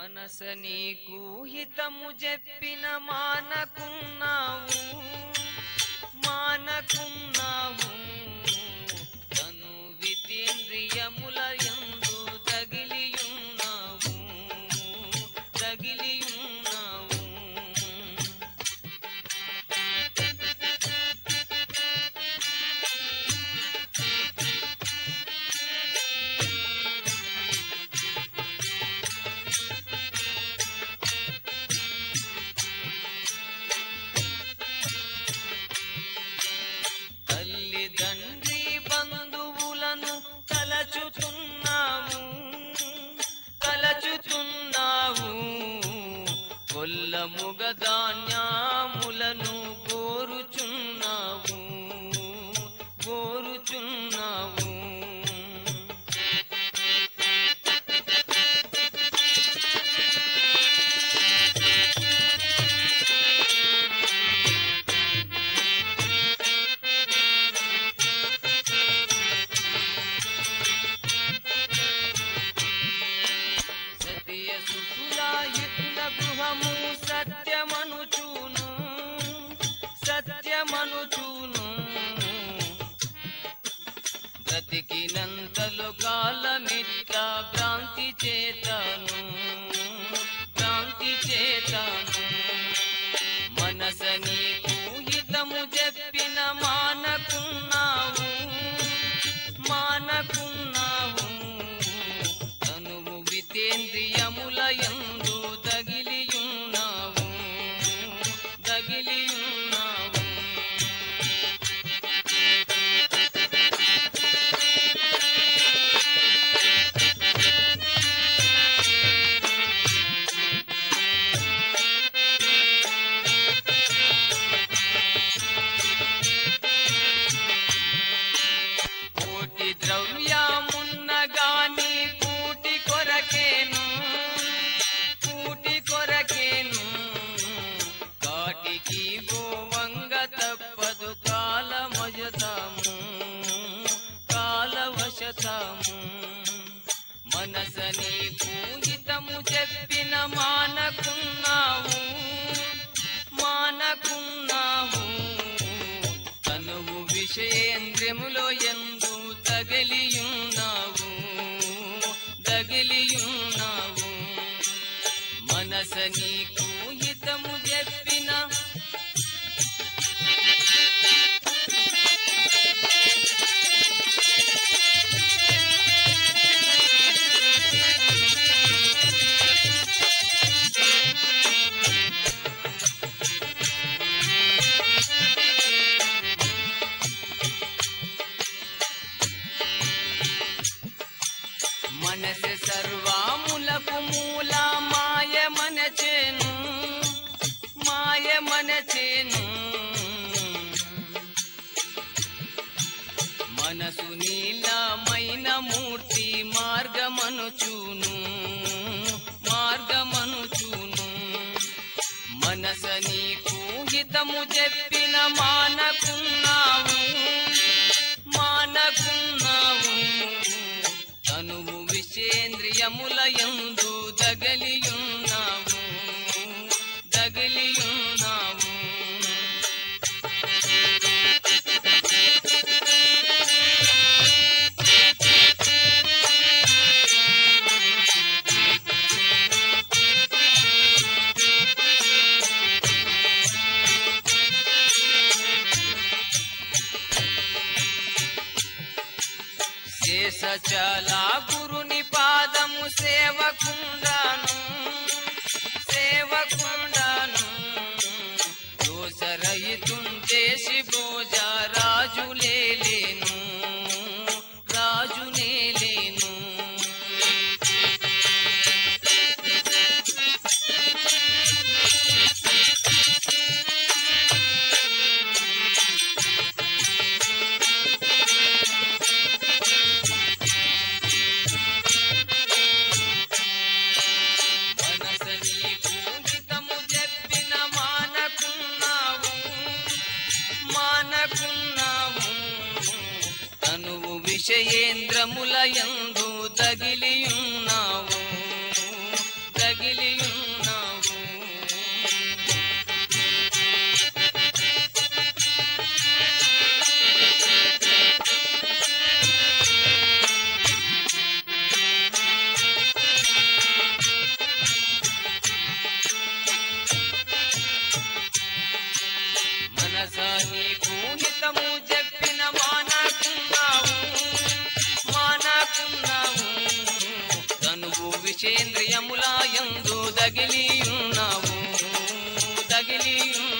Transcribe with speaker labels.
Speaker 1: మనస నీకు హితము చెప్పిన మానకున్నావు మానకున్నావు తను వితేంద్రియముల యందు తగిలియున్నావు తగిలియున్నావు తల్లిదండ్రి బంధువులను తలచుతున్నావు తలచుతున్నావు కొల్లముగ ధాన్యాములను గోరుచున్నావు గోరుచున్నావు సతియ సుతులాయుత్న గృహము సత్యమనుచూను సత్యమనుచూను బ్రతికినంతలో కాలమిత్ర భ్రాంతి చేతను భ్రాంతి చేతను మనస నీకు హితము చెప్పిన మానకున్నావు మానకున్నావు తనువు వితేంద్రియముల యందు తగిలియున్నావు తగిలియున్నావు కోటి ద్రవ్యమున్న గాని కూటి కొరకేను కూటి కొరకేను కాటికి గోవంగ తప్పదు కాలమజతము కాలవశతము మనసని పూజితము చెప్పిన మానకున్నావు మానకున్నావు తనువు విషయేంద్రములో ఎందు తగిలియున్నావు తగిలియున్నావు మనస నీకు హితము చెప్పిన మనస సర్వాములకు మూల మాయ మనచేను మాయ మనచేను మనసు నీలమైన మూర్తి మార్గమనుచూను మార్గమనుచూను మనస నీకు హితము చెప్పిన మానకున్నావు మానకున్నావు తనువు విషేంద్రియముల యందు దగలియున్నావు దగలియున్నావు శేషచలా గురుని పాదము సేవకుండాను సేవకుండాను దోషరహితుంచేసి భోజ రాజులేలేను రాజునేలేను మనస నీకు హితము చెప్పిన మానకున్నావు మానకున్నావు తనువు విషయేంద్రముల యందు తగిలియున్నావు తగిలి తనువు విచేంద్రియములాయందు దగిలి ఉన్నావు దగిలి ఉన్నావు